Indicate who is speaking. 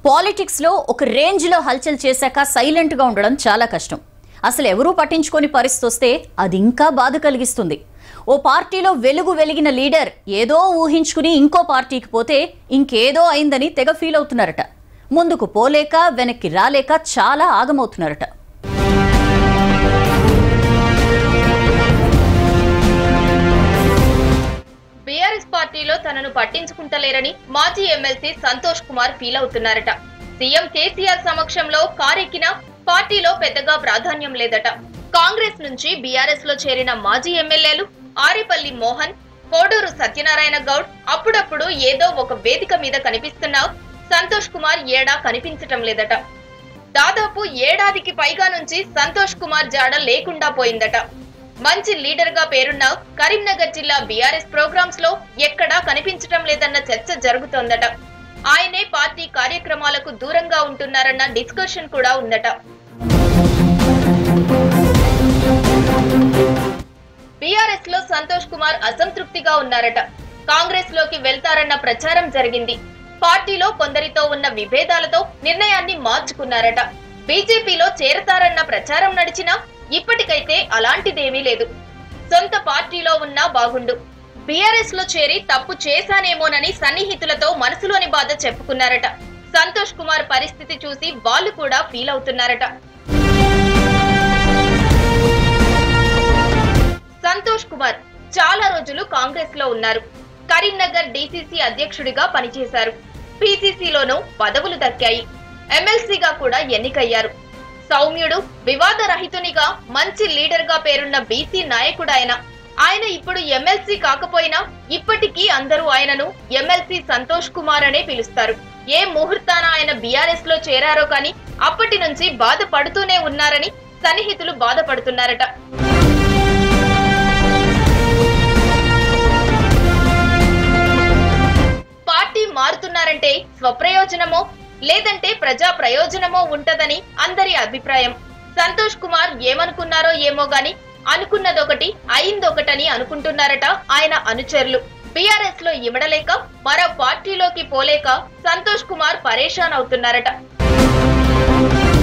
Speaker 1: politics లో ఒక range లో హల్చల్ చేశాక సైలెంట్ గా ఉండడం చాలా కష్టం అసలు ఎవరూ పట్టించుకొని పరిస్థితి వస్తే అది ఇంకా బాధ కలిగిస్తుంది ఓ పార్టీలో వెలుగు వెలిగిన లీడర్ ఏదో ఊహించుకుని ఇంకో పార్టీకి పోతే ఇంకేదో అయిందని తెగ ఫీల్ అవుతున్నారట ముందుకు పోలేక వెనక్కి రాలేక చాలా ఆగమవుతున్నారట
Speaker 2: బీఆర్ఎస్ పార్టీలో తనను పట్టించుకుంటలేరని మాజీ ఎమ్మెల్సీ సంతోష్ కుమార్ ఫీల్ అవుతున్నారట సీఎం కేసీఆర్ సమక్షంలో కారెక్కిన పార్టీలో పెద్దగా ప్రాధాన్యం లేదట కాంగ్రెస్ నుంచి బీఆర్ఎస్ లో చేరిన మాజీ ఎమ్మెల్యేలు ఆరిపల్లి మోహన్ కోడూరు సత్యనారాయణ గౌడ్ అప్పుడప్పుడు ఏదో ఒక వేదిక మీద కనిపిస్తున్నా సంతోష్ కుమార్ ఏడా కనిపించటం లేదట దాదాపు ఏడాదికి పైగా నుంచి సంతోష్ కుమార్ జాడ లేకుండా పోయిందట మంచి లీడర్ గా పేరున్న కరీంనగర్ జిల్లా బీఆర్ఎస్ ప్రోగ్రామ్స్ లో ఎక్కడా కనిపించటం లేదన్న చర్చ జరుగుతోందట ఆయనే పార్టీ కార్యక్రమాలకు దూరంగా ఉంటున్నారన్న డిస్కషన్ కూడా ఉందట బీఆర్ఎస్ లో సంతోష్ కుమార్ అసంతృప్తిగా ఉన్నారట కాంగ్రెస్ లోకి వెళ్తారన్న ప్రచారం జరిగింది పార్టీలో కొందరితో ఉన్న విభేదాలతో నిర్ణయాన్ని మార్చుకున్నారట బీజేపీలో చేరతారన్న ప్రచారం నడిచినా ఇప్పటికైతే అలాంటిదేమీ లేదు సొంత పార్టీలో ఉన్నా బాగుండు బీఆర్ఎస్ లో చేరి తప్పు చేశానేమోనని సన్నిహితులతో మనసులోని బాధ చెప్పుకున్నారట సంతోష్ కుమార్ పరిస్థితి చూసి వాళ్ళు కూడా ఫీల్ అవుతున్నారట సంతోష్ కుమార్ చాలా రోజులు కాంగ్రెస్ లో ఉన్నారు కరీంనగర్ డీసీసీ అధ్యక్షుడిగా పనిచేశారు పీసీసీలోనూ పదవులు దక్కాయి ఎమ్మెల్సీగా కూడా ఎన్నికయ్యారు సౌమ్యుడు వివాదరహితునిగా మంచి లీడర్ గా పేరున్న బీసీ నాయకుడాయన ఆయన ఇప్పుడు ఎమ్మెల్సీ కాకపోయినా ఇప్పటికీ అందరూ ఆయనను ఎమ్మెల్సీ సంతోష్ కుమార్ అనే పిలుస్తారు ఏ ముహూర్తాన ఆయన బీఆర్ఎస్ లో చేరారో కానీ అప్పటి నుంచి బాధపడుతూనే ఉన్నారని సన్నిహితులు బాధపడుతున్నారట పార్టీ మారుతున్నారంటే స్వప్రయోజనమో లేదంటే ప్రజా ప్రయోజనమో ఉంటదని అందరి అభిప్రాయం సంతోష్ కుమార్ ఏమనుకున్నారో ఏమో గాని అనుకున్నదొకటి అయిందొకటని అనుకుంటున్నారట ఆయన అనుచరులు బీఆర్ఎస్ లో ఇమడలేక మరో పార్టీలోకి పోలేక సంతోష్ కుమార్ పరేషాన్ అవుతున్నారట